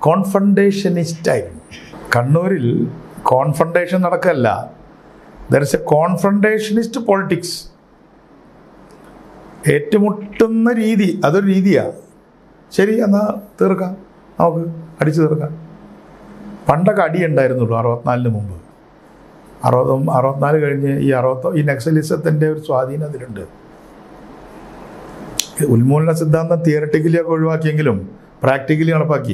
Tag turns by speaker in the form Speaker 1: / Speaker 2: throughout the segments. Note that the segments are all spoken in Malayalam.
Speaker 1: കോൺഫണ്ടേഷനിസ്റ്റ് ആയിരുന്നു കണ്ണൂരിൽ കോൺഫണ്ടേഷൻ നടക്കല്ല there is a confrontationist politics ഏറ്റുമുട്ടുന്ന രീതി അതൊരു രീതിയാണ് ശരി എന്നാൽ തീർക്കാം നമുക്ക് അടിച്ചു തീർക്കാം പണ്ടൊക്കെ അടി ഉണ്ടായിരുന്നുള്ളൂ അറുപത്തിനാലിന് മുമ്പ് അറുപതും അറുപത്തിനാല് കഴിഞ്ഞ് ഈ അറുപത്തോ ഈ നക്സലിസത്തിൻ്റെ ഒരു സ്വാധീനം അതിലുണ്ട് ഉന്മൂലന സിദ്ധാന്തം തിയറട്ടിക്കലി ഒക്കെ ഒഴിവാക്കിയെങ്കിലും പ്രാക്ടിക്കലി നടപ്പാക്കി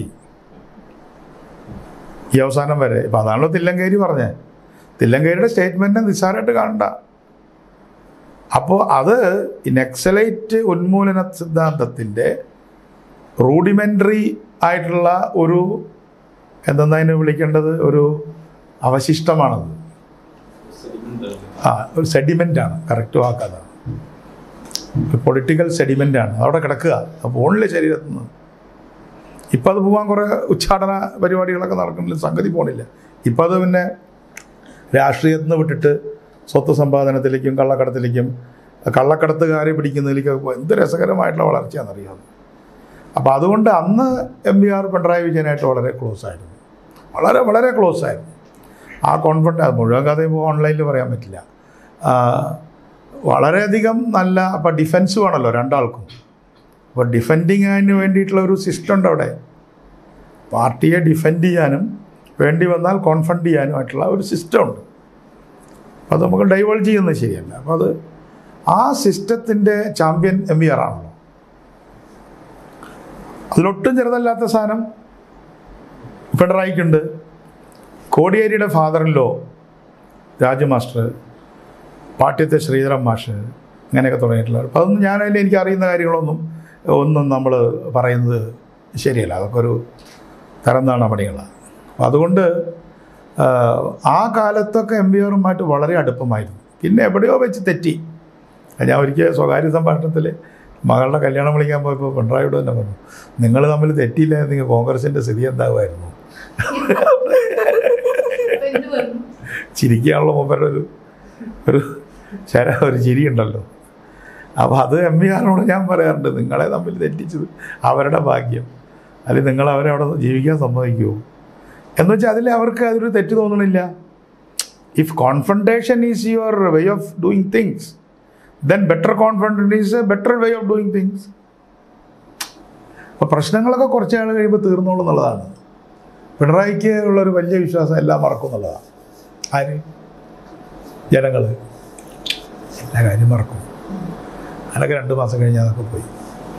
Speaker 1: ഈ അവസാനം വരെ ഇപ്പം അതാണല്ലോ തില്ലങ്കേരി പറഞ്ഞത് തില്ലങ്കേരിയുടെ സ്റ്റേറ്റ്മെൻറ്റ് നിസ്സാരമായിട്ട് കാണണ്ട അപ്പോൾ അത് ഈ നക്സലൈറ്റ് ഉന്മൂലന സിദ്ധാന്തത്തിൻ്റെ റൂഡിമെൻ്ററി ആയിട്ടുള്ള ഒരു എന്തെന്നാ അതിനെ വിളിക്കേണ്ടത് ഒരു അവശിഷ്ടമാണത് ആ ഒരു സെഡിമെൻ്റാണ് കറക്റ്റ് വാക്കതാണ് പൊളിറ്റിക്കൽ സെഡിമെൻ്റാണ് അവിടെ കിടക്കുക അപ്പോൾ പോണില്ല ശരീരത്തിൽ നിന്ന് ഇപ്പം അത് പോകാൻ കുറേ ഉച്ചാടന പരിപാടികളൊക്കെ നടക്കുന്നില്ല സംഗതി പോണില്ല ഇപ്പം അത് പിന്നെ രാഷ്ട്രീയത്തിൽ നിന്ന് വിട്ടിട്ട് സ്വത്ത് സമ്പാദനത്തിലേക്കും കള്ളക്കടത്തിലേക്കും കള്ളക്കടത്തുകാരെ പിടിക്കുന്നതിലേക്കൊക്കെ പോയി എന്ത് രസകരമായിട്ടുള്ള വളർച്ചയാണെന്നറിയാം അപ്പോൾ അതുകൊണ്ട് അന്ന് എം പി ആർ പിണറായി വിജയനായിട്ട് വളരെ ക്ലോസ് ആയിരുന്നു വളരെ വളരെ ക്ലോസ് ആയിരുന്നു ആ കോൺഫിഡൻറ്റ് അത് മുഴുവൻ കഥയും ഇപ്പോൾ ഓൺലൈനിൽ പറയാൻ പറ്റില്ല ആ, വളരെയധികം നല്ല അപ്പോൾ ഡിഫെൻസ് വേണമല്ലോ രണ്ടാൾക്കും അപ്പോൾ ഡിഫെൻഡിങ് അതിന് വേണ്ടിയിട്ടുള്ള ഒരു സിസ്റ്റം ഉണ്ട് അവിടെ പാർട്ടിയെ ഡിഫെൻഡ് ചെയ്യാനും വേണ്ടി വന്നാൽ കോൺഫണ്ട് ചെയ്യാനുമായിട്ടുള്ള ഒരു സിസ്റ്റം ഉണ്ട് അപ്പോൾ അത് നമുക്ക് ഡൈവേൾജ് ചെയ്യുന്നത് ശരിയല്ല അപ്പോൾ അത് ആ സിസ്റ്റത്തിൻ്റെ ചാമ്പ്യൻ എം വി ആർ ആണല്ലോ അതിലൊട്ടും ചെറുതല്ലാത്ത സാധനം പിണറായിക്കുണ്ട് കോടിയേരിയുടെ ഫാദറിലോ രാജു മാസ്റ്റർ പാട്യത്തെ ശ്രീധരൻ മാഷ് അങ്ങനെയൊക്കെ തുടങ്ങിയിട്ടുള്ള അപ്പോൾ അതൊന്നും ഞാനതിൽ എനിക്ക് അറിയുന്ന കാര്യങ്ങളൊന്നും ഒന്നും നമ്മൾ പറയുന്നത് ശരിയല്ല അതൊക്കെ ഒരു തരം താണ പണികളാണ് അപ്പോൾ അതുകൊണ്ട് ആ, ആ കാലത്തൊക്കെ എം പി ആറുമായിട്ട് വളരെ അടുപ്പമായിരുന്നു പിന്നെ എവിടെയോ വെച്ച് തെറ്റി ഞാൻ ഒരിക്കൽ സ്വകാര്യ സംഭാഷണത്തിൽ മകളുടെ കല്യാണം വിളിക്കാൻ പോയപ്പോൾ പിണറായിയോട് തന്നെ പറഞ്ഞു നിങ്ങൾ തമ്മിൽ തെറ്റിയില്ലായിരുന്നെങ്കിൽ കോൺഗ്രസിൻ്റെ സ്ഥിതി എന്താകുമായിരുന്നു
Speaker 2: എന്ത് പറഞ്ഞു
Speaker 1: ചിരിക്കാനുള്ള മൂപ്പരുടെ ഒരു ഒരു ശര ഒരു ചിരിയുണ്ടല്ലോ അപ്പോൾ അത് എം വി ആറിനോട് ഞാൻ പറയാറുണ്ട് നിങ്ങളെ തമ്മിൽ തെറ്റിച്ചത് അവരുടെ ഭാഗ്യം അല്ലെങ്കിൽ നിങ്ങൾ അവരെ അവിടെ ജീവിക്കാൻ സമ്മതിക്കുമോ എന്ന് വെച്ചാൽ അതിൽ അവർക്ക് അതൊരു തെറ്റ് തോന്നണില്ല if confrontation is your way of doing things then better confrontation is a better way of doing things അപ്പോൾ പ്രശ്നങ്ങളൊക്കെ കുറച്ച് നാൾ കഴിയുമ്പോൾ തീർന്നോളൂ എന്നുള്ളതാണ് പിണറായിക്ക് ഉള്ളൊരു വലിയ വിശ്വാസം എല്ലാം മറക്കും എന്നുള്ളതാണ് ആര് ജനങ്ങൾ എല്ലാ കാര്യം മറക്കും അതൊക്കെ രണ്ട് മാസം കഴിഞ്ഞ് അതൊക്കെ പോയി